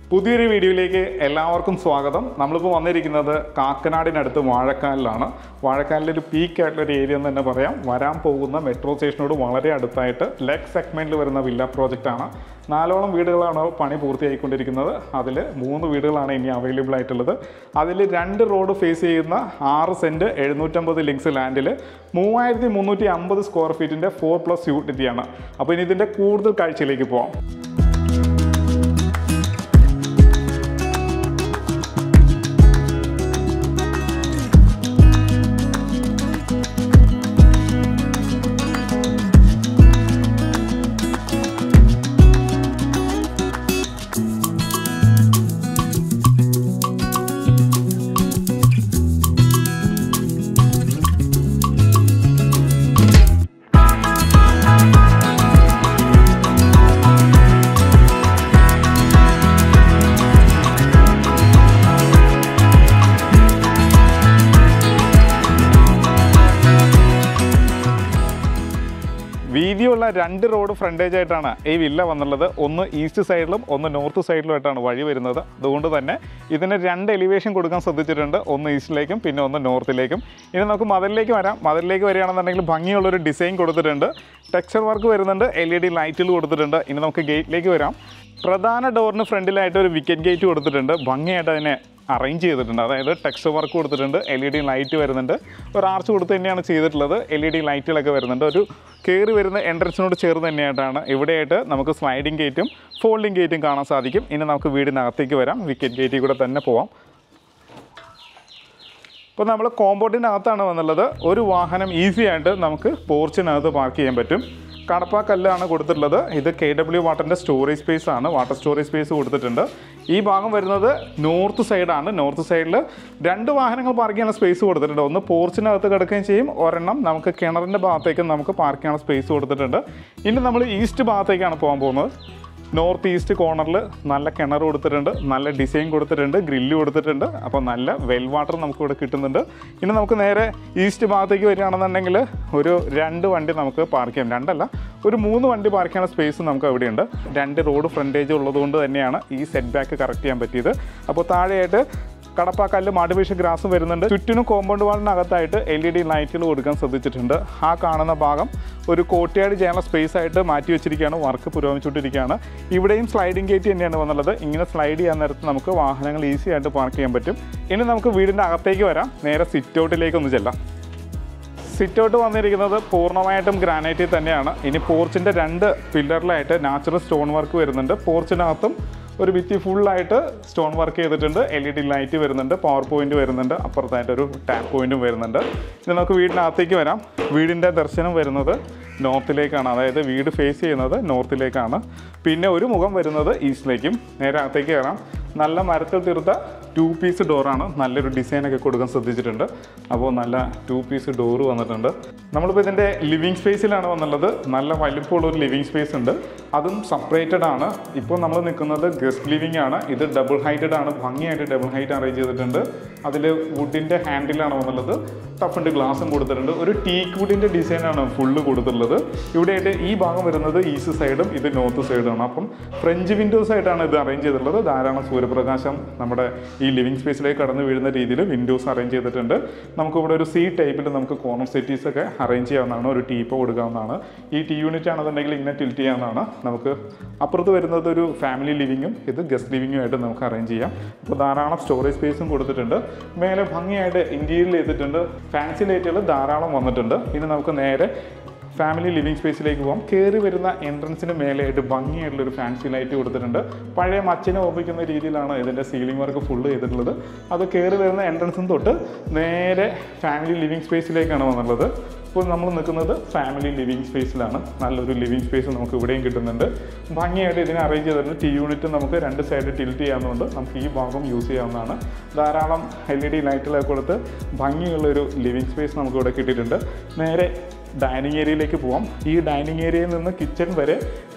പുതിയൊരു വീഡിയോയിലേക്ക് എല്ലാവർക്കും സ്വാഗതം നമ്മളിപ്പോൾ വന്നിരിക്കുന്നത് കാക്കനാടിനടുത്ത് വാഴക്കാലിലാണ് വാഴക്കാലിൽ ഒരു പീക്ക് ആയിട്ടുള്ള ഒരു ഏരിയ എന്ന് തന്നെ പറയാം വരാൻ പോകുന്ന മെട്രോ സ്റ്റേഷനോട് വളരെ അടുത്തായിട്ട് ലെഗ് സെഗ്മെൻറ്റിൽ വരുന്ന വില്ല പ്രോജക്റ്റാണ് നാലോളം വീടുകളാണ് പണി പൂർത്തിയായിക്കൊണ്ടിരിക്കുന്നത് അതിൽ മൂന്ന് വീടുകളാണ് ഇനി അവൈലബിൾ ആയിട്ടുള്ളത് അതിൽ രണ്ട് റോഡ് ഫേസ് ചെയ്യുന്ന ആറ് സെൻറ്റ് എഴുന്നൂറ്റമ്പത് ലിങ്സ് ലാൻഡിൽ മൂവായിരത്തി മുന്നൂറ്റി അമ്പത് സ്ക്വയർ ഫീറ്റിൻ്റെ ഫോർ പ്ലസ് യൂട്ടിറ്റിയാണ് അപ്പോൾ ഇനി ഇതിൻ്റെ കൂടുതൽ കാഴ്ചയിലേക്ക് പോവാം വീതിയുള്ള രണ്ട് റോഡ് ഫ്രണ്ടേജ് ആയിട്ടാണ് ഈ വില്ല വന്നുള്ളത് ഒന്ന് ഈസ്റ്റ് സൈഡിലും ഒന്ന് നോർത്ത് സൈഡിലുമായിട്ടാണ് വഴി വരുന്നത് അതുകൊണ്ട് തന്നെ ഇതിന് രണ്ട് എലിവേഷൻ കൊടുക്കാൻ ശ്രദ്ധിച്ചിട്ടുണ്ട് ഒന്ന് ഈസ്റ്റിലേക്കും പിന്നെ ഒന്ന് നോർത്തിലേക്കും ഇനി നമുക്ക് മതിലിലേക്ക് വരാം മതിലിലേക്ക് വരികയാണെന്നുണ്ടെങ്കിൽ ഭംഗിയുള്ളൊരു ഡിസൈൻ കൊടുത്തിട്ടുണ്ട് ടെക്സ്ചർ വർക്ക് വരുന്നുണ്ട് എൽ ഇ ഡി ലൈറ്റുകൾ കൊടുത്തിട്ടുണ്ട് ഇനി നമുക്ക് ഗേറ്റിലേക്ക് വരാം പ്രധാന ഡോറിന് ഫ്രണ്ടിലായിട്ട് ഒരു വിക്കറ്റ് ഗേറ്റ് കൊടുത്തിട്ടുണ്ട് ഭംഗിയായിട്ട് അതിനെ അറേഞ്ച് ചെയ്തിട്ടുണ്ട് അതായത് ടെക്സ്റ്റ് വർക്ക് കൊടുത്തിട്ടുണ്ട് എൽ ഇ ഡി ലൈറ്റ് വരുന്നുണ്ട് ഒരു ആർച്ച് കൊടുത്ത് തന്നെയാണ് ചെയ്തിട്ടുള്ളത് എൽ ഇ ഡി ലൈറ്റുകളൊക്കെ വരുന്നുണ്ട് ഒരു കയറി വരുന്ന എൻട്രൻസിനോട് ചേർന്ന് തന്നെയായിട്ടാണ് ഇവിടെയായിട്ട് നമുക്ക് സ്ലൈഡിംഗ് ഗേറ്റും ഫോൾഡിംഗ് ഗേറ്റും കാണാൻ സാധിക്കും ഇനി നമുക്ക് വീടിനകത്തേക്ക് വരാം വിക്കറ്റ് ഗേറ്റിൽ കൂടെ തന്നെ പോവാം ഇപ്പോൾ നമ്മൾ കോമ്പൗണ്ടിനകത്താണ് വന്നുള്ളത് ഒരു വാഹനം ഈസി ആയിട്ട് നമുക്ക് പോർച്ചിനകത്ത് പാർക്ക് ചെയ്യാൻ പറ്റും കടപ്പ കല്ലാണ് കൊടുത്തിട്ടുള്ളത് ഇത് കെ ഡബ്ല്യു വാട്ടറിൻ്റെ സ്റ്റോറേജ് സ്പേസ് ആണ് വാട്ടർ സ്റ്റോറേജ് സ്പേസ് കൊടുത്തിട്ടുണ്ട് ഈ ഭാഗം വരുന്നത് നോർത്ത് സൈഡാണ് നോർത്ത് സൈഡിൽ രണ്ട് വാഹനങ്ങൾ പാർക്ക് ചെയ്യാനുള്ള സ്പേസ് കൊടുത്തിട്ടുണ്ട് ഒന്ന് പോർച്ചിനകത്ത് കിടക്കുകയും ചെയ്യും ഒരെണ്ണം നമുക്ക് കിണറിൻ്റെ ഭാഗത്തേക്ക് നമുക്ക് പാർക്ക് ചെയ്യാനുള്ള സ്പേസ് കൊടുത്തിട്ടുണ്ട് ഇനി നമ്മൾ ഈസ്റ്റ് ഭാഗത്തേക്കാണ് പോകാൻ പോകുന്നത് നോർത്ത് ഈസ്റ്റ് കോർണറിൽ നല്ല കിണർ കൊടുത്തിട്ടുണ്ട് നല്ല ഡിസൈൻ കൊടുത്തിട്ടുണ്ട് ഗ്രില്ല് കൊടുത്തിട്ടുണ്ട് അപ്പോൾ നല്ല വെൽ വാട്ടർ നമുക്ക് ഇവിടെ കിട്ടുന്നുണ്ട് ഇനി നമുക്ക് നേരെ ഈസ്റ്റ് ഭാഗത്തേക്ക് വരികയാണെന്നുണ്ടെങ്കിൽ ഒരു രണ്ട് വണ്ടി നമുക്ക് പാർക്ക് ചെയ്യാം രണ്ടല്ല ഒരു മൂന്ന് വണ്ടി പാർക്ക് ചെയ്യാനുള്ള സ്പേസ് നമുക്ക് അവിടെയുണ്ട് രണ്ട് റോഡ് ഫ്രണ്ടേജ് ഉള്ളതുകൊണ്ട് തന്നെയാണ് ഈ സെറ്റ് ബാക്ക് കറക്റ്റ് ചെയ്യാൻ പറ്റിയത് അപ്പോൾ താഴെയായിട്ട് കടപ്പാക്കല്ലും ആർട്ടിഫിഷ്യൽ ഗ്രാസും വരുന്നുണ്ട് ചുറ്റിനും കോമ്പൗണ്ട് വാളിനകത്തായിട്ട് എൽ ഇ ഡി ലൈറ്റുകൾ കൊടുക്കാൻ ശ്രദ്ധിച്ചിട്ടുണ്ട് ആ കാണുന്ന ഭാഗം ഒരു കോട്ടയാട് ചെയ്യാനുള്ള സ്പേസ് ആയിട്ട് മാറ്റി വെച്ചിരിക്കുകയാണ് വർക്ക് പുരോഗമിച്ചുകൊണ്ടിരിക്കുകയാണ് ഇവിടെയും സ്ലൈഡിംഗ് ഗേറ്റ് തന്നെയാണ് വന്നുള്ളത് ഇങ്ങനെ സ്ലൈഡ് ചെയ്യാൻ നേരത്ത് നമുക്ക് വാഹനങ്ങൾ ഈസി ആയിട്ട് പാർക്ക് ചെയ്യാൻ പറ്റും ഇനി നമുക്ക് വീടിൻ്റെ അകത്തേക്ക് വരാം നേരെ സിറ്റ് ഔട്ടിലേക്ക് ഒന്ന് ചെല്ലാം സിറ്റ് ഔട്ട് വന്നിരിക്കുന്നത് പൂർണ്ണമായിട്ടും ഗ്രാനൈറ്റിൽ തന്നെയാണ് ഇനി പോർച്ചിൻ്റെ രണ്ട് പില്ലറിലായിട്ട് നാച്ചുറൽ സ്റ്റോൺ വർക്ക് വരുന്നുണ്ട് പോർച്ചിനകത്തും ഒരു ഭിത്തി ഫുള്ളായിട്ട് സ്റ്റോൺ വർക്ക് ചെയ്തിട്ടുണ്ട് എൽ ഇ ഡി ലൈറ്റ് വരുന്നുണ്ട് പവർ പോയിന്റ് വരുന്നുണ്ട് അപ്പുറത്തായിട്ട് ഒരു ടാപ്പ് പോയിന്റും വരുന്നുണ്ട് ഇനി നമുക്ക് വീടിനകത്തേക്ക് വരാം വീടിൻ്റെ ദർശനം വരുന്നത് നോർത്തിലേക്കാണ് അതായത് വീട് ഫേസ് ചെയ്യുന്നത് നോർത്തിലേക്കാണ് പിന്നെ ഒരു മുഖം വരുന്നത് ഈസ്റ്റിലേക്കും നേരെ അകത്തേക്ക് കയറാം നല്ല മരത്തിൽ തീർത്ത ടു പീസ് ഡോറാണ് നല്ലൊരു ഡിസൈനൊക്കെ കൊടുക്കാൻ ശ്രദ്ധിച്ചിട്ടുണ്ട് അപ്പോൾ നല്ല ടു പീസ് ഡോറ് വന്നിട്ടുണ്ട് നമ്മളിപ്പോൾ ഇതിൻ്റെ ലിവിങ് സ്പേസിലാണ് വന്നുള്ളത് നല്ല വലിപ്പമുള്ള ഒരു ലിവിങ് സ്പേസ് ഉണ്ട് അതും സെപ്പറേറ്റഡ് ആണ് ഇപ്പോൾ നമ്മൾ നിൽക്കുന്നത് ഗസ്റ്റ് ലിവിങ് ആണ് ഇത് ഡബിൾ ഹൈറ്റഡ് ആണ് ഭംഗിയായിട്ട് ഡബിൾ ഹൈറ്റ് അറേഞ്ച് ചെയ്തിട്ടുണ്ട് അതിൽ വുഡിൻ്റെ ഹാൻഡിലാണ് വന്നുള്ളത് ടഫിൻ്റെ ഗ്ലാസും കൊടുത്തിട്ടുണ്ട് ഒരു ടീക്ക് വുഡിൻ്റെ ഡിസൈനാണ് ഫുള്ള് കൊടുത്തിട്ടുള്ളത് ഇവിടെയായിട്ട് ഈ ഭാഗം വരുന്നത് ഈസ്റ്റ് സൈഡും ഇത് നോർത്ത് സൈഡുമാണ് അപ്പം ഫ്രഞ്ച് വിൻഡോസ് ആയിട്ടാണ് ഇത് അറേഞ്ച് ചെയ്തിട്ടുള്ളത് ധാരാളം സൂര്യപ്രകാശം നമ്മുടെ ഈ ലിവിങ് സ്പേസിലേക്ക് കടന്നു വീഴുന്ന രീതിയിൽ വിൻഡോസ് അറേഞ്ച് ചെയ്തിട്ടുണ്ട് നമുക്കിവിടെ ഒരു സി ടൈപ്പിൽ നമുക്ക് കോർണർ സെറ്റീസ് ഒക്കെ അറേഞ്ച് ചെയ്യാവുന്നതാണ് ഒരു ടീപ്പ് കൊടുക്കാവുന്നതാണ് ഈ ടി യൂണിറ്റ് ആണെന്നുണ്ടെങ്കിൽ ഇങ്ങനെ ടിൽറ്റ് ചെയ്യാവുന്നതാണ് നമുക്ക് അപ്പുറത്ത് വരുന്നത് ഒരു ഫാമിലി ലിവിങ്ങും ഇത് ഗസ്റ്റ് ലിവിങ്ങും ആയിട്ട് നമുക്ക് അറേഞ്ച് ചെയ്യാം അപ്പോൾ ധാരാളം സ്റ്റോറേജ് സ്പേസും കൊടുത്തിട്ടുണ്ട് മേലെ ഭംഗിയായിട്ട് ഇൻറ്റീരിയർ ചെയ്തിട്ടുണ്ട് ഫാൻസി ലൈറ്റുകൾ ധാരാളം വന്നിട്ടുണ്ട് ഇനി നമുക്ക് നേരെ ഫാമിലി ലിവിങ് സ്പേസിലേക്ക് പോകാം കയറി വരുന്ന എൻട്രൻസിന് മേലെയായിട്ട് ഭംഗിയായിട്ടുള്ളൊരു ഫാൻസി ലൈറ്റ് കൊടുത്തിട്ടുണ്ട് പഴയ മച്ചിനെ ഓർപ്പിക്കുന്ന രീതിയിലാണ് ഇതിൻ്റെ സീലിംഗ് വർക്ക് ഫുള്ള് ചെയ്തിട്ടുള്ളത് അത് കയറി വരുന്ന എൻട്രൻസും തൊട്ട് നേരെ ഫാമിലി ലിവിങ് സ്പേസിലേക്കാണ് വന്നുള്ളത് ഇപ്പോൾ നമ്മൾ നിൽക്കുന്നത് ഫാമിലി ലിവിങ് സ്പേസിലാണ് നല്ലൊരു ലിവിങ് സ്പേസ് നമുക്ക് ഇവിടെയും കിട്ടുന്നുണ്ട് ഭംഗിയായിട്ട് ഇതിനെ അറേഞ്ച് ചെയ്തിട്ടുണ്ട് ടി യൂണിറ്റ് നമുക്ക് രണ്ട് സൈഡ് ടിൽറ്റ് ചെയ്യാവുന്നതുകൊണ്ട് നമുക്ക് ഈ ഭാഗം യൂസ് ചെയ്യാവുന്നതാണ് ധാരാളം എൽ ഇ ഡി ലൈറ്റുകളൊക്കെ കൊടുത്ത് ഭംഗിയുള്ളൊരു ലിവിങ് സ്പേസ് നമുക്ക് ഇവിടെ കിട്ടിയിട്ടുണ്ട് നേരെ ഡൈനിങ് ഏരിയയിലേക്ക് പോവാം ഈ ഡൈനിങ് ഏരിയയിൽ നിന്ന് കിച്ചൺ വരെ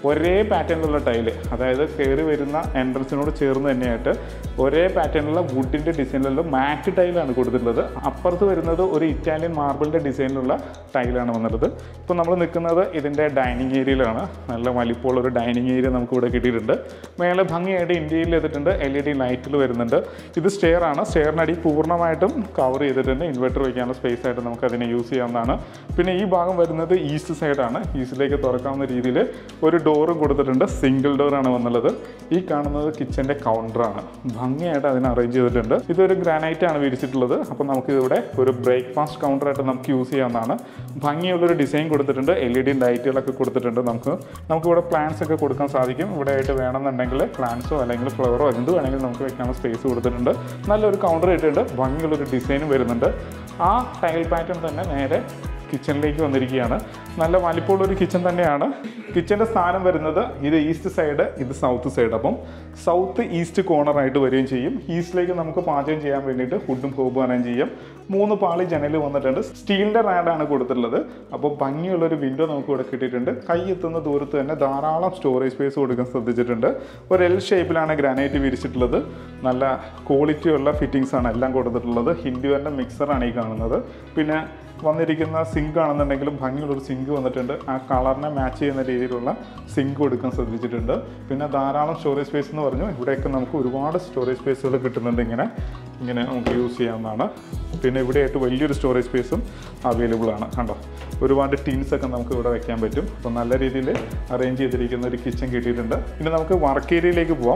ഒരേ പാറ്റേണിലുള്ള ടൈല് അതായത് കയറി വരുന്ന എൻട്രൻസിനോട് ചേർന്ന് തന്നെയായിട്ട് ഒരേ പാറ്റേണിലുള്ള വുഡിൻ്റെ ഡിസൈനിലുള്ള മാറ്റ് ടൈലാണ് കൊടുത്തിട്ടുള്ളത് അപ്പുറത്ത് വരുന്നത് ഒരു ഇറ്റാലിയൻ മാർബിളിൻ്റെ ഡിസൈനിലുള്ള ടൈലാണ് വന്നിട്ടുള്ളത് ഇപ്പോൾ നമ്മൾ നിൽക്കുന്നത് ഇതിൻ്റെ ഡൈനിങ് ഏരിയയിലാണ് നല്ല വലിപ്പമുള്ള ഒരു ഡൈനിങ് ഏരിയ നമുക്ക് ഇവിടെ കിട്ടിയിട്ടുണ്ട് മേലെ ഭംഗിയായിട്ട് ഇന്ത്യയിൽ ചെയ്തിട്ടുണ്ട് എൽ ഇ ഡി ലൈറ്റിൽ വരുന്നുണ്ട് ഇത് സ്റ്റെയർ ആണ് സ്റ്റെയറിനടി പൂർണ്ണമായിട്ടും കവർ ചെയ്തിട്ടുണ്ട് ഇൻവെർട്ടർ വയ്ക്കാനുള്ള സ്പേസ് ആയിട്ട് നമുക്ക് അതിനെ യൂസ് ചെയ്യാവുന്നതാണ് പിന്നെ ഈ ഭാഗം വരുന്നത് ഈസ്റ്റ് സൈഡാണ് ഈസ്റ്റിലേക്ക് തുറക്കാവുന്ന രീതിയിൽ ഒരു ഡോറും കൊടുത്തിട്ടുണ്ട് സിംഗിൾ ഡോറാണ് വന്നുള്ളത് ഈ കാണുന്നത് കിച്ചൻ്റെ കൗണ്ടറാണ് ഭംഗിയായിട്ട് അതിനെ അറേഞ്ച് ചെയ്തിട്ടുണ്ട് ഇതൊരു ഗ്രാനൈറ്റ് ആണ് വിരിച്ചിട്ടുള്ളത് അപ്പോൾ നമുക്ക് ഇവിടെ ഒരു ബ്രേക്ക്ഫാസ്റ്റ് കൗണ്ടറായിട്ട് നമുക്ക് യൂസ് ചെയ്യാവുന്നതാണ് ഭംഗിയുള്ളൊരു ഡിസൈൻ കൊടുത്തിട്ടുണ്ട് എൽ ഇ ഡി ലൈറ്റുകളൊക്കെ കൊടുത്തിട്ടുണ്ട് നമുക്ക് നമുക്ക് ഇവിടെ പ്ലാന്റ്സ് ഒക്കെ കൊടുക്കാൻ സാധിക്കും ഇവിടെ ആയിട്ട് വേണമെന്നുണ്ടെങ്കിൽ പ്ലാന്റ്സോ അല്ലെങ്കിൽ ഫ്ലവറോ എന്ത് വേണമെങ്കിലും നമുക്ക് വെക്കാനുള്ള സ്പേസ് കൊടുത്തിട്ടുണ്ട് നല്ലൊരു കൗണ്ടർ ഇട്ടിട്ടുണ്ട് ഭംഗിയുള്ളൊരു ഡിസൈനും വരുന്നുണ്ട് ആ ടൈൽ പാറ്റേൺ തന്നെ നേരെ കിച്ചണിലേക്ക് വന്നിരിക്കുകയാണ് നല്ല വലിപ്പമുള്ളൊരു കിച്ചൺ തന്നെയാണ് കിച്ചൻ്റെ സ്ഥാനം വരുന്നത് ഇത് ഈസ്റ്റ് സൈഡ് ഇത് സൗത്ത് സൈഡ് അപ്പം സൗത്ത് ഈസ്റ്റ് കോർണർ ആയിട്ട് വരികയും ചെയ്യും ഈസ്റ്റിലേക്ക് നമുക്ക് പാചകം ചെയ്യാൻ വേണ്ടിയിട്ട് ഫുഡും ഹോബും അറേഞ്ച് ചെയ്യും മൂന്ന് പാളി ജനൽ വന്നിട്ടുണ്ട് സ്റ്റീലിൻ്റെ റാഡാണ് കൊടുത്തിട്ടുള്ളത് അപ്പോൾ ഭംഗിയുള്ളൊരു വിൻഡോ നമുക്ക് ഇവിടെ കിട്ടിയിട്ടുണ്ട് കൈ എത്തുന്ന ദൂരത്ത് തന്നെ ധാരാളം സ്റ്റോറേജ് സ്പേസ് കൊടുക്കാൻ ശ്രദ്ധിച്ചിട്ടുണ്ട് ഒരു എൽ ഷേപ്പിലാണ് ഗ്രാനൈറ്റ് വിരിച്ചിട്ടുള്ളത് നല്ല ക്വാളിറ്റിയുള്ള ഫിറ്റിങ്സ് ആണ് എല്ലാം കൊടുത്തിട്ടുള്ളത് ഹിന്ദുവിൻ്റെ മിക്സറാണ് ഈ കാണുന്നത് പിന്നെ വന്നിരിക്കുന്ന സിങ്ക് ആണെന്നുണ്ടെങ്കിലും ഭംഗിയുള്ളൊരു സിങ്ക് വന്നിട്ടുണ്ട് ആ കളറിനെ മാച്ച് ചെയ്യുന്ന രീതിയിലുള്ള സിങ്ക് കൊടുക്കാൻ ശ്രദ്ധിച്ചിട്ടുണ്ട് പിന്നെ ധാരാളം സ്റ്റോറേജ് സ്പേസ് എന്ന് പറഞ്ഞു ഇവിടെയൊക്കെ നമുക്ക് ഒരുപാട് സ്റ്റോറേജ് സ്പേസുകൾ കിട്ടുന്നുണ്ട് ഇങ്ങനെ ഇങ്ങനെ നമുക്ക് യൂസ് ചെയ്യാവുന്നതാണ് പിന്നെ ഇവിടെയായിട്ട് വലിയൊരു സ്റ്റോറേജ് സ്പേസും അവൈലബിൾ ആണ് കണ്ടോ ഒരുപാട് ടീൻസ് ഒക്കെ നമുക്ക് ഇവിടെ വെക്കാൻ പറ്റും അപ്പോൾ നല്ല രീതിയിൽ അറേഞ്ച് ചെയ്തിരിക്കുന്ന ഒരു കിച്ചൺ കിട്ടിയിട്ടുണ്ട് ഇനി നമുക്ക് വർക്ക് ഏരിയയിലേക്ക് പോവാം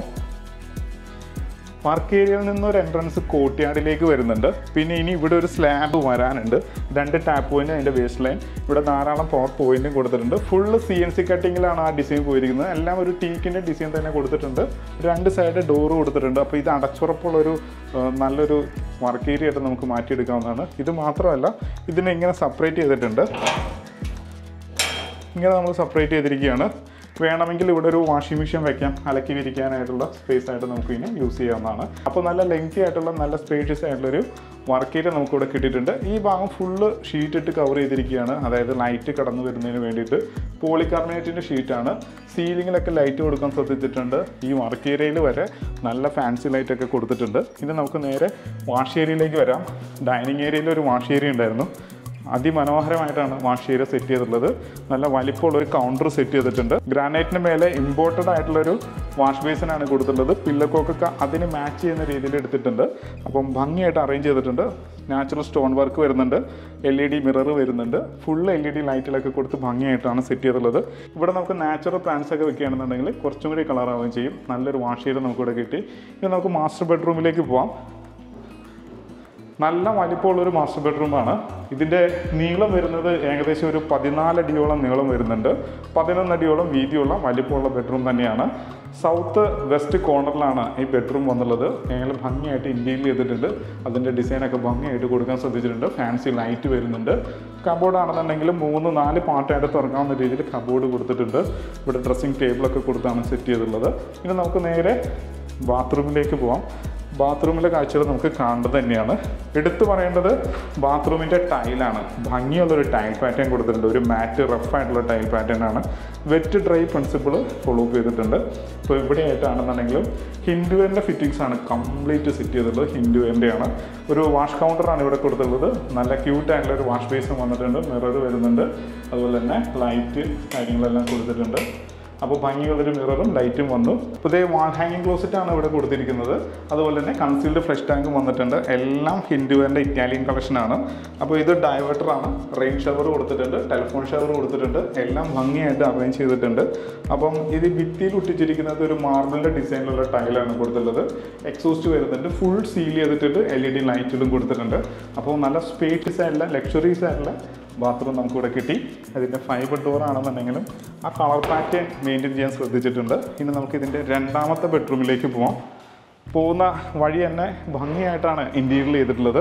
വർക്ക് ഏരിയയിൽ നിന്ന് ഒരു എൻട്രൻസ് കോർട്ട്യാർഡിലേക്ക് വരുന്നുണ്ട് പിന്നെ ഇനി ഇവിടെ ഒരു സ്ലാബ് വരാനുണ്ട് രണ്ട് ടാപ്പ് പോയിന്റ് അതിൻ്റെ വേസ്റ്റ് ലൈൻ ഇവിടെ ധാരാളം പവർ പോയിന്റും കൊടുത്തിട്ടുണ്ട് ഫുള്ള് സി എൻ സി കട്ടിങ്ങിലാണ് ആ ഡിസൈൻ പോയിരിക്കുന്നത് എല്ലാം ഒരു ടീക്കിൻ്റെ ഡിസൈൻ തന്നെ കൊടുത്തിട്ടുണ്ട് രണ്ട് സൈഡ് ഡോറ് കൊടുത്തിട്ടുണ്ട് അപ്പോൾ ഇത് അടച്ചുറപ്പുള്ളൊരു ആ, നല്ലൊരു വർക്ക് ഏരിയ ആയിട്ട് നമുക്ക് മാറ്റിയെടുക്കാവുന്നതാണ് ഇത് മാത്രമല്ല ഇതിനെ ഇങ്ങനെ സെപ്പറേറ്റ് ചെയ്തിട്ടുണ്ട് ഇങ്ങനെ നമ്മൾ സെപ്പറേറ്റ് ചെയ്തിരിക്കുകയാണ് വേണമെങ്കിൽ ഇവിടെ ഒരു വാഷിംഗ് മെഷീൻ വെക്കാം അലക്കി വിരിക്കാനായിട്ടുള്ള സ്പേസ് ആയിട്ട് നമുക്ക് ഇനി യൂസ് ചെയ്യാവുന്നതാണ് അപ്പോൾ നല്ല ലെങ്തി ആയിട്ടുള്ള നല്ല സ്പേഷ്യസ് ആയിട്ടുള്ളൊരു വർക്ക് ഏരിയ നമുക്ക് ഇവിടെ കിട്ടിയിട്ടുണ്ട് ഈ ഭാഗം ഫുള്ള് ഷീറ്റ് ഇട്ട് കവർ ചെയ്തിരിക്കുകയാണ് അതായത് ലൈറ്റ് കടന്നു വരുന്നതിന് വേണ്ടിയിട്ട് പോളികാർബണേറ്റിൻ്റെ ഷീറ്റാണ് സീലിങ്ങിലൊക്കെ ലൈറ്റ് കൊടുക്കാൻ ശ്രദ്ധിച്ചിട്ടുണ്ട് ഈ വർക്ക് ഏരിയയിൽ വരെ നല്ല ഫാൻസി ലൈറ്റ് ഒക്കെ കൊടുത്തിട്ടുണ്ട് ഇനി നമുക്ക് നേരെ വാഷ് ഏരിയയിലേക്ക് വരാം ഡൈനിങ് ഏരിയയിൽ ഒരു വാഷ് ഏരിയ ഉണ്ടായിരുന്നു അതിമനോഹരമായിട്ടാണ് വാഷ് ഏരിയ സെറ്റ് ചെയ്തിട്ടുള്ളത് നല്ല വലിപ്പമുള്ള ഒരു കൗണ്ടർ സെറ്റ് ചെയ്തിട്ടുണ്ട് ഗ്രാനൈറ്റിന് മേലെ ഇമ്പോർട്ടഡ് ആയിട്ടുള്ളൊരു വാഷ് ബേസിനാണ് കൊടുത്തിട്ടുള്ളത് പില്ലക്കോക്കൊക്കെ അതിന് മാച്ച് ചെയ്യുന്ന രീതിയിൽ എടുത്തിട്ടുണ്ട് അപ്പം ഭംഗിയായിട്ട് അറേഞ്ച് ചെയ്തിട്ടുണ്ട് നാച്ചുറൽ സ്റ്റോൺ വർക്ക് വരുന്നുണ്ട് എൽ ഇ ഡി മിറർ വരുന്നുണ്ട് ഫുൾ എൽ ഇ ഡി ലൈറ്റിലൊക്കെ കൊടുത്ത് ഭംഗിയായിട്ടാണ് സെറ്റ് ചെയ്തിട്ടുള്ളത് ഇവിടെ നമുക്ക് നാച്ചുറൽ പ്ലാന്റ്സ് ഒക്കെ വെക്കുകയാണെന്നുണ്ടെങ്കിൽ കുറച്ചും കൂടി കളറാവുകയും ചെയ്യും നല്ലൊരു വാഷ് ഏരിയ നമുക്കിവിടെ കിട്ടി ഇനി നമുക്ക് മാസ്റ്റർ ബെഡ്റൂമിലേക്ക് പോവാം നല്ല വലിപ്പമുള്ളൊരു മാസ്റ്റർ ബെഡ്റൂമാണ് ഇതിൻ്റെ നീളം വരുന്നത് ഏകദേശം ഒരു പതിനാലടിയോളം നീളം വരുന്നുണ്ട് പതിനൊന്നടിയോളം വീതിയുള്ള വലിപ്പമുള്ള ബെഡ്റൂം തന്നെയാണ് സൗത്ത് വെസ്റ്റ് കോർണറിലാണ് ഈ ബെഡ്റൂം വന്നുള്ളത് ഞങ്ങൾ ഭംഗിയായിട്ട് ഇന്ത്യയിൽ ചെയ്തിട്ടുണ്ട് അതിൻ്റെ ഡിസൈനൊക്കെ ഭംഗിയായിട്ട് കൊടുക്കാൻ ശ്രദ്ധിച്ചിട്ടുണ്ട് ഫാൻസി ലൈറ്റ് വരുന്നുണ്ട് കബോർഡ് ആണെന്നുണ്ടെങ്കിൽ മൂന്ന് നാല് പാർട്ടായിട്ട് തുറക്കാവുന്ന രീതിയിൽ കബോർഡ് കൊടുത്തിട്ടുണ്ട് ഇവിടെ ഡ്രസ്സിങ് ടേബിളൊക്കെ കൊടുത്താണ് സെറ്റ് ചെയ്തിട്ടുള്ളത് ഇനി നമുക്ക് നേരെ ബാത്റൂമിലേക്ക് പോവാം ബാത്റൂമിലെ കാഴ്ചകൾ നമുക്ക് കാണേണ്ടത് തന്നെയാണ് എടുത്തു പറയേണ്ടത് ബാത്റൂമിൻ്റെ ടൈലാണ് ഭംഗിയുള്ളൊരു ടൈൽ പാറ്റേൺ കൊടുത്തിട്ടുണ്ട് ഒരു മാറ്റ് റഫ് ആയിട്ടുള്ള ടൈൽ പാറ്റേൺ ആണ് വെറ്റ് ഡ്രൈ പ്രിൻസിപ്പിൾ ഫോളോ ചെയ്തിട്ടുണ്ട് ഇപ്പോൾ ഇവിടെ ആയിട്ടാണെന്നുണ്ടെങ്കിലും ഹിന്ദുവിൻ്റെ ഫിറ്റിങ്സ് ആണ് കംപ്ലീറ്റ് സെറ്റ് ചെയ്തിട്ടുള്ളത് ഹിന്ദുവിൻ്റെ ആണ് ഒരു വാഷ് കൗണ്ടറാണ് ഇവിടെ കൊടുത്തിട്ടുള്ളത് നല്ല ക്യൂട്ട് ആയിട്ടുള്ള ഒരു വാഷ് ബേസും വന്നിട്ടുണ്ട് മിറർ വരുന്നുണ്ട് അതുപോലെ തന്നെ ലൈറ്റ് കാര്യങ്ങളെല്ലാം കൊടുത്തിട്ടുണ്ട് അപ്പോൾ ഭംഗിയുള്ളൊരു മിററും ലൈറ്റും വന്നു അപ്പോൾ ഇതേ വാൾ ഹാങ്ങിങ് ക്ലോസറ്റ് ആണ് ഇവിടെ കൊടുത്തിരിക്കുന്നത് അതുപോലെ തന്നെ കൺസീൽഡ് ഫ്ലഷ് ടാങ്കും വന്നിട്ടുണ്ട് എല്ലാം ഹിന്ദുവിൻ്റെ ഇറ്റാലിയൻ കളക്ഷനാണ് അപ്പോൾ ഇത് ഡൈവേർട്ടറാണ് റെയിൻ ഷവർ കൊടുത്തിട്ടുണ്ട് ടെലിഫോൺ ഷവർ കൊടുത്തിട്ടുണ്ട് എല്ലാം ഭംഗിയായിട്ട് അറേഞ്ച് ചെയ്തിട്ടുണ്ട് അപ്പം ഇത് ഭിത്തിയിൽ ഒട്ടിച്ചിരിക്കുന്നത് ഒരു മാർബിളിൻ്റെ ഡിസൈനിലുള്ള ടൈലാണ് കൊടുത്തിട്ടുള്ളത് എക്സോസ്റ്റ് വരുന്നുണ്ട് ഫുൾ സീൽ ചെയ്തിട്ടുണ്ട് എൽ ഇ ഡി ലൈറ്റുകളും കൊടുത്തിട്ടുണ്ട് അപ്പോൾ നല്ല സ്പേഷ്യസ് ആയിട്ടുള്ള ലക്ഷറീസ് ആയിട്ടുള്ള ബാത്റൂം നമുക്കിവിടെ കിട്ടി അതിൻ്റെ ഫൈബർ ഡോർ ആണെന്നുണ്ടെങ്കിലും ആ കളർ പാറ്റേൺ മെയിൻറ്റെയിൻ ചെയ്യാൻ ശ്രദ്ധിച്ചിട്ടുണ്ട് ഇനി നമുക്ക് ഇതിൻ്റെ രണ്ടാമത്തെ ബെഡ്റൂമിലേക്ക് പോവാം പോകുന്ന വഴി തന്നെ ഭംഗിയായിട്ടാണ് ഇൻറ്റീരിയൽ ചെയ്തിട്ടുള്ളത്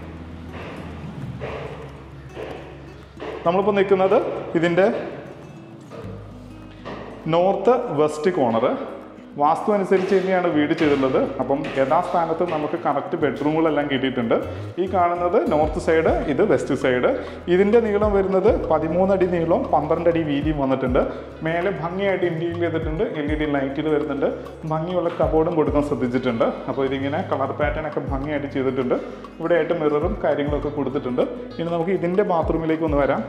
നമ്മളിപ്പോൾ നിൽക്കുന്നത് ഇതിൻ്റെ നോർത്ത് വെസ്റ്റ് കോർണർ വാസ്തു അനുസരിച്ച് തന്നെയാണ് വീട് ചെയ്തിട്ടുള്ളത് അപ്പം യഥാസ്ഥാനത്ത് നമുക്ക് കറക്റ്റ് ബെഡ്റൂമുകളെല്ലാം കിട്ടിയിട്ടുണ്ട് ഈ കാണുന്നത് നോർത്ത് സൈഡ് ഇത് വെസ്റ്റ് സൈഡ് ഇതിൻ്റെ നീളം വരുന്നത് പതിമൂന്നടി നീളവും പന്ത്രണ്ട് അടി വീതിയും വന്നിട്ടുണ്ട് മേലെ ഭംഗിയായിട്ട് ഇൻറ്റീരിയർ ചെയ്തിട്ടുണ്ട് എൽ ഇ ഡി ലൈറ്റിൽ വരുന്നുണ്ട് ഭംഗിയുള്ള കബോർഡും കൊടുക്കാൻ ശ്രദ്ധിച്ചിട്ടുണ്ട് അപ്പോൾ ഇതിങ്ങനെ കളർ പാറ്റേൺ ഒക്കെ ഭംഗിയായിട്ട് ചെയ്തിട്ടുണ്ട് ഇവിടെ ആയിട്ട് മിററും കാര്യങ്ങളൊക്കെ കൊടുത്തിട്ടുണ്ട് ഇനി നമുക്ക് ഇതിൻ്റെ ബാത്റൂമിലേക്ക് ഒന്ന് വരാം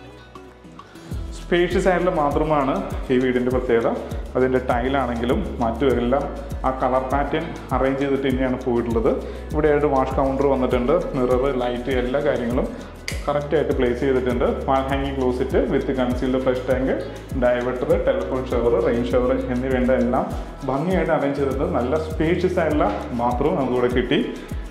സ്പേഷ്യസ് ആയിട്ടുള്ള ബാത്റൂമാണ് ഈ വീടിൻ്റെ പ്രത്യേകത അതിൻ്റെ ടൈലാണെങ്കിലും മറ്റും എല്ലാം ആ കളർ പാറ്റേൺ അറേഞ്ച് ചെയ്തിട്ട് തന്നെയാണ് പോയിട്ടുള്ളത് ഇവിടെ ആയിട്ട് വാഷ് കൗണ്ടർ വന്നിട്ടുണ്ട് മിറർ ലൈറ്റ് എല്ലാ കാര്യങ്ങളും കറക്റ്റായിട്ട് പ്ലേസ് ചെയ്തിട്ടുണ്ട് വാൾ ഹാങ്ങിങ് closet with concealed flush tank diverter telephone shower rain shower എന്നിവേണ്ട എല്ലാം ഭംഗിയായിട്ട് അറേഞ്ച് ചെയ്തിട്ട് നല്ല സ്പേഷ്യസ് ആയിട്ടുള്ള ബാത്റൂം നമുക്കിവിടെ കിട്ടി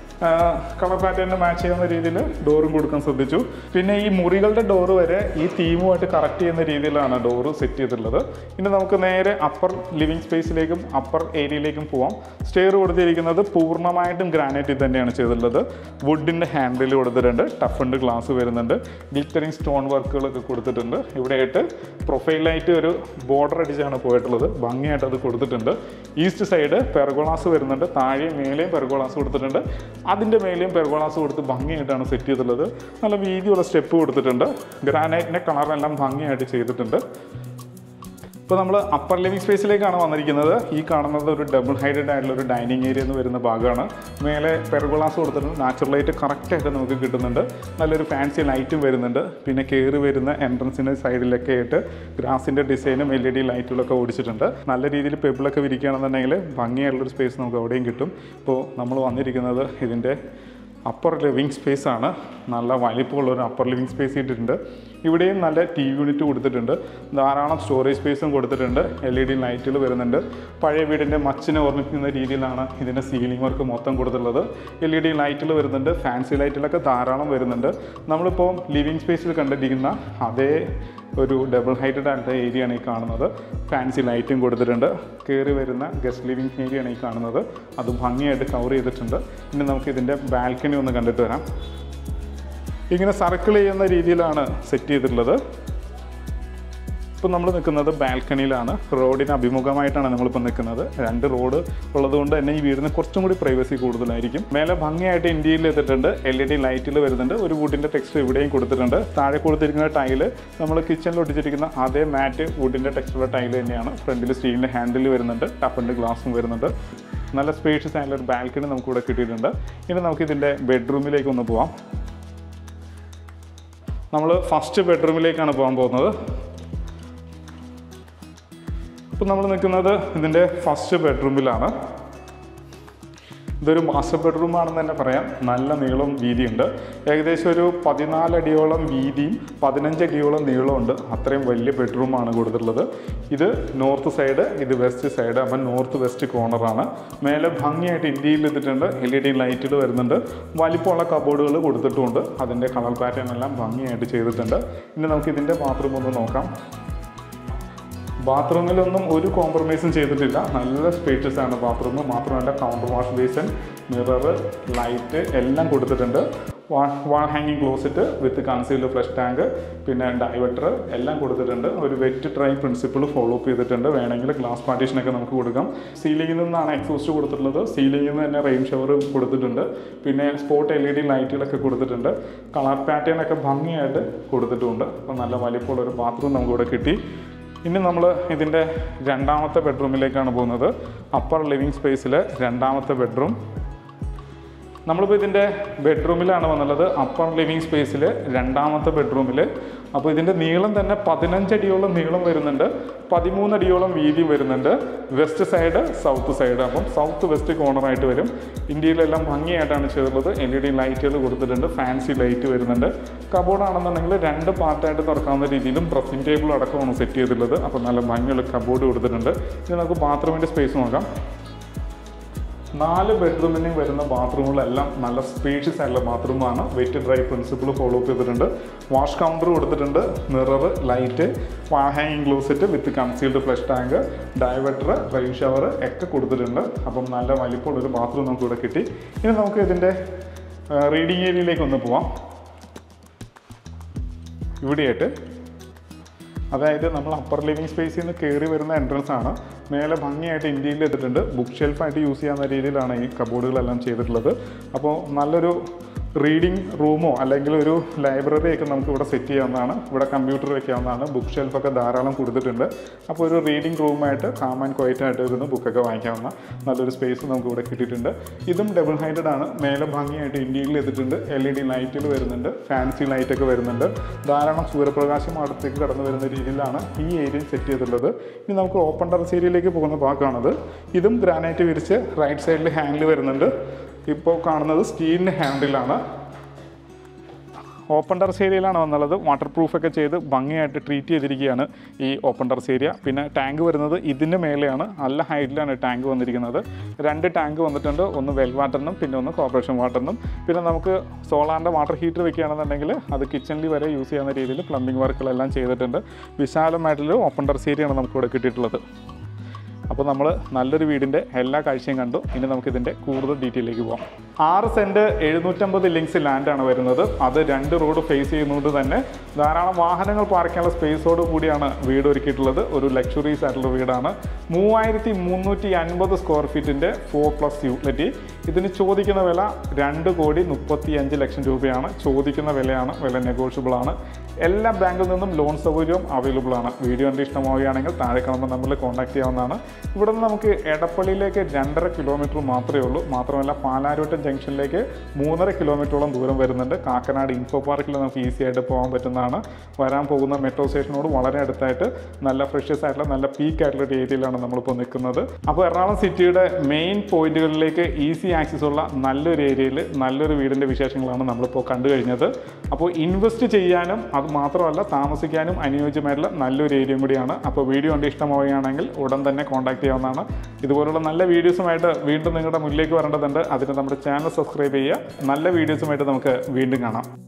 കളർ പാറ്റേണിന് മാച്ച് ചെയ്യുന്ന രീതിയിൽ ഡോറും കൊടുക്കാൻ ശ്രദ്ധിച്ചു പിന്നെ ഈ മുറികളുടെ ഡോറ് വരെ ഈ തീമുമായിട്ട് കറക്റ്റ് ചെയ്യുന്ന രീതിയിലാണ് ഡോറ് സെറ്റ് ചെയ്തിട്ടുള്ളത് ഇനി നമുക്ക് നേരെ അപ്പർ ലിവിങ് സ്പേസിലേക്കും അപ്പർ ഏരിയയിലേക്കും പോവാം സ്റ്റെയർ കൊടുത്തിരിക്കുന്നത് പൂർണ്ണമായിട്ടും ഗ്രാനൈറ്റിൽ തന്നെയാണ് ചെയ്തിട്ടുള്ളത് വുഡിൻ്റെ ഹാൻഡിൽ കൊടുത്തിട്ടുണ്ട് ടഫണ്ട് ഗ്ലാസ് വരുന്നുണ്ട് ഗ്ലിറ്ററിങ് സ്റ്റോൺ വർക്കുകളൊക്കെ കൊടുത്തിട്ടുണ്ട് ഇവിടെയായിട്ട് പ്രൊഫൈലായിട്ട് ഒരു ബോർഡർ അടിച്ചാണ് പോയിട്ടുള്ളത് ഭംഗിയായിട്ട് അത് കൊടുത്തിട്ടുണ്ട് ഈസ്റ്റ് സൈഡ് പെർഗോളാസ് വരുന്നുണ്ട് താഴെയും മേലെയും പെർഗോളാസ് കൊടുത്തിട്ടുണ്ട് അതിൻ്റെ മേലെയും പെർഗോളാസ് കൊടുത്ത് ഭംഗിയായിട്ടാണ് സെറ്റ് ചെയ്തിട്ടുള്ളത് നല്ല വീതിയുള്ള സ്റ്റെപ്പ് കൊടുത്തിട്ടുണ്ട് ഗ്രാനൈറ്റിൻ്റെ കളറെല്ലാം ഭംഗിയായിട്ട് ചെയ്തിട്ടുണ്ട് ഇപ്പോൾ നമ്മൾ അപ്പർ ലിവിംഗ് സ്പേസിലേക്കാണ് വന്നിരിക്കുന്നത് ഈ കാണുന്നത് ഒരു ഡബിൾ ഹൈഡഡ് ആയിട്ടുള്ള ഒരു ഡൈനിങ് ഏരിയ എന്ന് വരുന്ന ഭാഗമാണ് മേലെ പെർഗോളാസ് കൊടുത്തിട്ടുണ്ട് നാച്ചുറൽ ലൈറ്റ് കറക്റ്റായിട്ട് നമുക്ക് കിട്ടുന്നുണ്ട് നല്ലൊരു ഫാൻസി ലൈറ്റും വരുന്നുണ്ട് പിന്നെ കയറി വരുന്ന എൻട്രൻസിൻ്റെ സൈഡിലൊക്കെ ആയിട്ട് ഗ്രാസിൻ്റെ ഡിസൈനും എൽ ഇ ഡി ലൈറ്റുകളൊക്കെ ഓടിച്ചിട്ടുണ്ട് നല്ല രീതിയിൽ പെബിളൊക്കെ വിരിക്കുകയാണെന്നുണ്ടെങ്കിൽ ഭംഗിയായിട്ടുള്ളൊരു സ്പേസ് നമുക്ക് അവിടെയും കിട്ടും ഇപ്പോൾ നമ്മൾ വന്നിരിക്കുന്നത് ഇതിൻ്റെ അപ്പർ ലിവിങ് സ്പേസ് ആണ് നല്ല വലിപ്പമുള്ള ഒരു അപ്പർ ലിവിങ് സ്പേസ് ഇട്ടിട്ടുണ്ട് ഇവിടെയും നല്ല ടി വി യൂണിറ്റ് കൊടുത്തിട്ടുണ്ട് ധാരാളം സ്റ്റോറേജ് സ്പേസും കൊടുത്തിട്ടുണ്ട് എൽ ഇ ഡി ലൈറ്റുകൾ വരുന്നുണ്ട് പഴയ വീടിൻ്റെ മച്ചിനെ ഓർമ്മിക്കുന്ന രീതിയിലാണ് ഇതിൻ്റെ സീലിംഗ് വർക്ക് മൊത്തം കൊടുത്തിട്ടുള്ളത് എൽ ഇ ഡി ലൈറ്റുകൾ വരുന്നുണ്ട് ഫാൻസി ലൈറ്റുകളൊക്കെ ധാരാളം വരുന്നുണ്ട് നമ്മളിപ്പോൾ ലിവിങ് സ്പേസിൽ കണ്ടിരിക്കുന്ന അതേ ഒരു ഡബിൾ ഹൈറ്റഡ് ആയിട്ടുള്ള ഏരിയ ആണ് ഈ കാണുന്നത് ഫാൻസി ലൈറ്റും കൊടുത്തിട്ടുണ്ട് കയറി വരുന്ന ഗസ്റ്റ് ലിവിങ് ഏരിയ ആണ് ഈ കാണുന്നത് അത് ഭംഗിയായിട്ട് കവർ ചെയ്തിട്ടുണ്ട് ഇനി നമുക്ക് ഇതിൻ്റെ ബാൽക്കണി ഒന്ന് കണ്ടിട്ട് വരാം ഇങ്ങനെ സർക്കിൾ ചെയ്യുന്ന രീതിയിലാണ് സെറ്റ് ചെയ്തിട്ടുള്ളത് ഇപ്പം നമ്മൾ നിൽക്കുന്നത് ബാൽക്കണിയിലാണ് റോഡിന് അഭിമുഖമായിട്ടാണ് നമ്മളിപ്പോൾ നിൽക്കുന്നത് രണ്ട് റോഡ് ഉള്ളതുകൊണ്ട് തന്നെ ഈ വീടിന് കുറച്ചും കൂടി പ്രൈവസി കൂടുതലായിരിക്കും മേലെ ഭംഗിയായിട്ട് ഇന്ത്യയിൽ എത്തിയിട്ടുണ്ട് എൽ ഇ ഡി ലൈറ്റിൽ വരുന്നുണ്ട് ഒരു വുഡിൻ്റെ ടെക്സ്റ്റ് ഇവിടെയും കൊടുത്തിട്ടുണ്ട് താഴെ കൊടുത്തിരിക്കുന്ന ടൈല് നമ്മൾ കിച്ചണിൽ ഒട്ടിച്ചിരിക്കുന്ന അതേ മാറ്റ് വുഡിൻ്റെ ടെക്സ്റ്റുള്ള ടൈല് തന്നെയാണ് ഫ്രണ്ടിൽ സ്റ്റീലിൻ്റെ ഹാൻഡിൽ വരുന്നുണ്ട് ടഫിൻ്റെ ഗ്ലാസും വരുന്നുണ്ട് നല്ല സ്പേഷ്യസ് ആയിട്ടുള്ള ഒരു ബാൽക്കണി നമുക്കിവിടെ കിട്ടിയിട്ടുണ്ട് ഇനി നമുക്ക് ഇതിൻ്റെ ബെഡ്റൂമിലേക്ക് ഒന്ന് പോവാം നമ്മൾ ഫസ്റ്റ് ബെഡ്റൂമിലേക്കാണ് പോകാൻ പോകുന്നത് ഇപ്പം നമ്മൾ നിൽക്കുന്നത് ഇതിൻ്റെ ഫസ്റ്റ് ബെഡ്റൂമിലാണ് ഇതൊരു മാസ്റ്റർ ബെഡ്റൂം ആണെന്ന് തന്നെ പറയാം നല്ല നീളവും വീതിയുണ്ട് ഏകദേശം ഒരു പതിനാലടിയോളം വീതിയും പതിനഞ്ചടിയോളം നീളമുണ്ട് അത്രയും വലിയ ബെഡ്റൂമാണ് കൊടുത്തിട്ടുള്ളത് ഇത് നോർത്ത് സൈഡ് ഇത് വെസ്റ്റ് സൈഡ് അപ്പം നോർത്ത് വെസ്റ്റ് കോർണറാണ് മേലെ ഭംഗിയായിട്ട് ഇന്ത്യയിൽ എത്തിയിട്ടുണ്ട് എൽ ഇ ഡി ലൈറ്റുകൾ വരുന്നുണ്ട് വലിപ്പമുള്ള കബോർഡുകൾ കൊടുത്തിട്ടുമുണ്ട് അതിൻ്റെ കളർ പാറ്റേൺ എല്ലാം ഭംഗിയായിട്ട് ചെയ്തിട്ടുണ്ട് ഇനി നമുക്ക് ഇതിൻ്റെ ബാത്റൂം ഒന്ന് നോക്കാം ബാത്റൂമിലൊന്നും ഒരു കോംപ്രമൈസും ചെയ്തിട്ടില്ല നല്ല സ്പേഷ്യസ് ആണ് ബാത്റൂം മാത്രമല്ല counter wash basin mirror light എല്ലാം കൊടുത്തിട്ടുണ്ട് വാൾ ഹാങ്ങിങ് closet with concealed flush tank പിന്നെ ഡൈവട്ടർ എല്ലാം കൊടുത്തിട്ടുണ്ട് ഒരു wet dry principle follow up ചെയ്തിട്ടുണ്ട് വേണമെങ്കിൽ ഗ്ലാസ് പാർട്ടീഷനൊക്കെ നമുക്ക് കൊടുക്കാം സീലിംഗിൽ നിന്നാണ് എക്സോസ്റ്റ് കൊടുത്തിട്ടുള്ളത് സീലിംഗിൽ നിന്ന് തന്നെ റെയിൻ ഷവർ കൊടുത്തിട്ടുണ്ട് പിന്നെ സ്പോട്ട് എൽ ഇ ഡി ലൈറ്റുകളൊക്കെ കൊടുത്തിട്ടുണ്ട് കളർ പാറ്റേൺ ഒക്കെ ഭംഗിയായിട്ട് കൊടുത്തിട്ടുണ്ട് അപ്പോൾ നല്ല വലിപ്പമുള്ള ഒരു ബാത്റൂം നമുക്കിവിടെ കിട്ടി ഇനി നമ്മൾ ഇതിൻ്റെ രണ്ടാമത്തെ ബെഡ്റൂമിലേക്കാണ് പോകുന്നത് അപ്പർ ലിവിങ് സ്പേസിലെ രണ്ടാമത്തെ ബെഡ്റൂം നമ്മളിപ്പോൾ ഇതിൻ്റെ ബെഡ്റൂമിലാണ് വന്നുള്ളത് അപ്പർ ലിവിങ് സ്പേസിൽ രണ്ടാമത്തെ ബെഡ്റൂമിൽ അപ്പോൾ ഇതിൻ്റെ നീളം തന്നെ പതിനഞ്ചടിയോളം നീളം വരുന്നുണ്ട് പതിമൂന്നടിയോളം വീതി വരുന്നുണ്ട് വെസ്റ്റ് സൈഡ് സൗത്ത് സൈഡ് അപ്പം സൗത്ത് വെസ്റ്റ് കോർണറായിട്ട് വരും ഇന്ത്യയിലെല്ലാം ഭംഗിയായിട്ടാണ് ചെയ്തിട്ടുള്ളത് എൽ ഇ ഡി ലൈറ്റുകൾ കൊടുത്തിട്ടുണ്ട് ഫാൻസി ലൈറ്റ് വരുന്നുണ്ട് കബോർഡ് ആണെന്നുണ്ടെങ്കിൽ രണ്ട് പാർട്ടായിട്ട് തുറക്കാവുന്ന രീതിയിലും ഡ്രസ്സിംഗ് ടേബിൾ അടക്കമാണ് സെറ്റ് ചെയ്തിട്ടുള്ളത് അപ്പോൾ നല്ല ഭംഗിയുള്ള കബോർഡ് കൊടുത്തിട്ടുണ്ട് ഇനി നമുക്ക് ബാത്റൂമിൻ്റെ സ്പേസ് നോക്കാം നാല് ബെഡ്റൂമിനും വരുന്ന ബാത്റൂമുകളെല്ലാം നല്ല സ്പേഷ്യസ് ആയിട്ടുള്ള ബാത്റൂമാണ് wet dry principle follow up ചെയ്തിട്ടുണ്ട് വാഷ് കൗണ്ടർ കൊടുത്തിട്ടുണ്ട് മിറർ ലൈറ്റ് വാൾ ഹാങ്ങിങ് closet with concealed flush tank diverter rain shower ഒക്കെ കൊടുത്തിട്ടുണ്ട് അപ്പം നല്ല വലിപ്പമുള്ളൊരു ബാത്റൂം നമുക്ക് ഇവിടെ കിട്ടി ഇനി നമുക്ക് ഇതിൻ്റെ റീഡിങ് ഏരിയയിലേക്ക് ഒന്ന് പോവാം ഇവിടെയായിട്ട് അതായത് നമ്മൾ അപ്പർ ലിവിങ് സ്പേസിൽ നിന്ന് കയറി വരുന്ന എൻട്രൻസ് ആണ് മേലെ ഭംഗിയായിട്ട് ഇന്ത്യയിൽ എത്തിയിട്ടുണ്ട് ബുക്ക് ഷെൽഫായിട്ട് യൂസ് ചെയ്യാവുന്ന രീതിയിലാണ് ഈ കബോർഡുകളെല്ലാം ചെയ്തിട്ടുള്ളത് അപ്പോൾ നല്ലൊരു റീഡിംഗ് റൂമോ അല്ലെങ്കിൽ ഒരു ലൈബ്രറി ഒക്കെ നമുക്ക് ഇവിടെ സെറ്റ് ചെയ്യാവുന്നതാണ് ഇവിടെ കമ്പ്യൂട്ടർ വെക്കാവുന്നതാണ് ബുക്ക് ഷെൽഫൊക്കെ ധാരാളം കൊടുത്തിട്ടുണ്ട് അപ്പോൾ ഒരു റീഡിംഗ് റൂമായിട്ട് കാം ആൻഡ് ക്വയറ്റ് ആയിട്ട് ഇരുന്ന് ബുക്കൊക്കെ വാങ്ങിക്കാവുന്ന നല്ലൊരു സ്പേസ് നമുക്ക് ഇവിടെ കിട്ടിയിട്ടുണ്ട് ഇതും ഡബിൾ ഹൈറ്റഡ് ആണ് മേലെ ഭംഗിയായിട്ട് ഇന്ത്യയിൽ എത്തിയിട്ടുണ്ട് എൽ ഇ ഡി ലൈറ്റുകൾ വരുന്നുണ്ട് ഫാൻസി ലൈറ്റൊക്കെ വരുന്നുണ്ട് ധാരാളം സൂര്യപ്രകാശം അടുത്തേക്ക് കടന്നു വരുന്ന രീതിയിലാണ് ഈ ഏരിയ സെറ്റ് ചെയ്തിട്ടുള്ളത് ഇനി നമുക്ക് ഓപ്പൺ ടെറസ് ഏരിയയിലേക്ക് പോകുന്ന ഭാഗമാണത് ഇതും ഗ്രാനൈറ്റ് വിരിച്ച് റൈറ്റ് സൈഡിൽ ഹാൻഡിൽ വരുന്നുണ്ട് ഇപ്പോൾ കാണുന്നത് സ്റ്റീലിൻ്റെ ഹാൻഡിലാണ് ഓപ്പൺ ടെറസ് ഏരിയയിലാണ് വന്നുള്ളത് വാട്ടർ പ്രൂഫൊക്കെ ചെയ്ത് ഭംഗിയായിട്ട് ട്രീറ്റ് ചെയ്തിരിക്കുകയാണ് ഈ ഓപ്പൺ ടെറസ് ഏരിയ പിന്നെ ടാങ്ക് വരുന്നത് ഇതിൻ്റെ മേലെയാണ് നല്ല ഹൈറ്റിലാണ് ടാങ്ക് വന്നിരിക്കുന്നത് രണ്ട് ടാങ്ക് വന്നിട്ടുണ്ട് ഒന്ന് വെൽ വാട്ടറിനും പിന്നെ ഒന്ന് കോർപ്പറേഷൻ വാട്ടറിനും പിന്നെ നമുക്ക് സോളാറിൻ്റെ വാട്ടർ ഹീറ്റർ വെക്കുകയാണെന്നുണ്ടെങ്കിൽ അത് കിച്ചണിൽ വരെ യൂസ് ചെയ്യുന്ന രീതിയിൽ പ്ലംബിംഗ് വർക്കുകളെല്ലാം ചെയ്തിട്ടുണ്ട് വിശാലമായിട്ടുള്ള ഓപ്പൺ ടെറസ് ഏരിയയാണ് നമുക്കിവിടെ കിട്ടിയിട്ടുള്ളത് അപ്പോൾ നമ്മൾ നല്ലൊരു വീടിൻ്റെ എല്ലാ കാഴ്ചയും കണ്ടു ഇനി നമുക്കിതിൻ്റെ കൂടുതൽ ഡീറ്റെയിലേക്ക് പോകാം ആറ് സെൻറ്റ് എഴുന്നൂറ്റമ്പത് ലിങ്സ് ലാൻഡാണ് വരുന്നത് അത് രണ്ട് റോഡ് ഫേസ് ചെയ്യുന്നതുകൊണ്ട് തന്നെ ധാരാളം വാഹനങ്ങൾ പാർക്ക് ചെയ്യാനുള്ള സ്പേസോട് കൂടിയാണ് വീട് ഒരുക്കിയിട്ടുള്ളത് ഒരു ലക്ഷറീസ് ആയിട്ടുള്ള വീടാണ് മൂവായിരത്തി മുന്നൂറ്റി അൻപത് സ്ക്വയർ ഫീറ്റിൻ്റെ ഫോർ പ്ലസ് യൂട്ടിലിറ്റി ഇതിന് ചോദിക്കുന്ന വില രണ്ട് കോടി മുപ്പത്തി അഞ്ച് ലക്ഷം രൂപയാണ് ചോദിക്കുന്ന വിലയാണ് വില നെഗോഷ്യബിൾ ആണ് എല്ലാ ബാങ്കിൽ നിന്നും ലോൺ സൗകര്യവും അവൈലബിൾ ആണ് വീഡിയോ കണ്ട് ഇഷ്ടമാവുകയാണെങ്കിൽ താഴെ കാണുന്ന നമ്പറിൽ കോൺടാക്ട് ചെയ്യാവുന്നതാണ് ഇവിടെ നിന്ന് നമുക്ക് എടപ്പള്ളിയിലേക്ക് രണ്ടര കിലോമീറ്റർ മാത്രമേ ഉള്ളൂ മാത്രമല്ല പാലാരോട്ടം ജംഗ്ഷനിലേക്ക് മൂന്നര കിലോമീറ്ററോളം ദൂരം വരുന്നുണ്ട് കാക്കനാട് ഇൻഫോ പാർക്കിൽ നമുക്ക് ഈസി ആയിട്ട് പോകാൻ പറ്റുന്നതാണ് വരാൻ പോകുന്ന മെട്രോ സ്റ്റേഷനോട് വളരെ അടുത്തായിട്ട് നല്ല ഫ്രഷസ് ആയിട്ടുള്ള നല്ല പീക്ക് ആയിട്ടുള്ള ഒരു ഏരിയയിലാണ് നമ്മളിപ്പോൾ നിൽക്കുന്നത് അപ്പോൾ എറണാകുളം സിറ്റിയുടെ മെയിൻ പോയിന്റുകളിലേക്ക് ഈസി ആക്സസ് ഉള്ള നല്ലൊരു ഏരിയയിൽ നല്ലൊരു വീടിൻ്റെ വിശേഷങ്ങളാണ് നമ്മളിപ്പോൾ കണ്ടു കഴിഞ്ഞത് അപ്പോൾ ഇൻവെസ്റ്റ് ചെയ്യാനും അത് മാത്രമല്ല താമസിക്കാനും അനുയോജ്യമായിട്ടുള്ള നല്ലൊരു ഏരിയയും കൂടിയാണ് അപ്പോൾ വീഡിയോ കണ്ട് ഇഷ്ടമാവുകയാണെങ്കിൽ ഉടൻ തന്നെ കോൺടാക്ട് ചെയ്യാവുന്നതാണ് ഇതുപോലുള്ള നല്ല വീഡിയോസുമായിട്ട് വീണ്ടും നിങ്ങളുടെ മുന്നിലേക്ക് വരേണ്ടതുണ്ട് അതിന് നമ്മുടെ ചാനൽ സബ്സ്ക്രൈബ് ചെയ്യുക നല്ല വീഡിയോസുമായിട്ട് നമുക്ക് വീണ്ടും കാണാം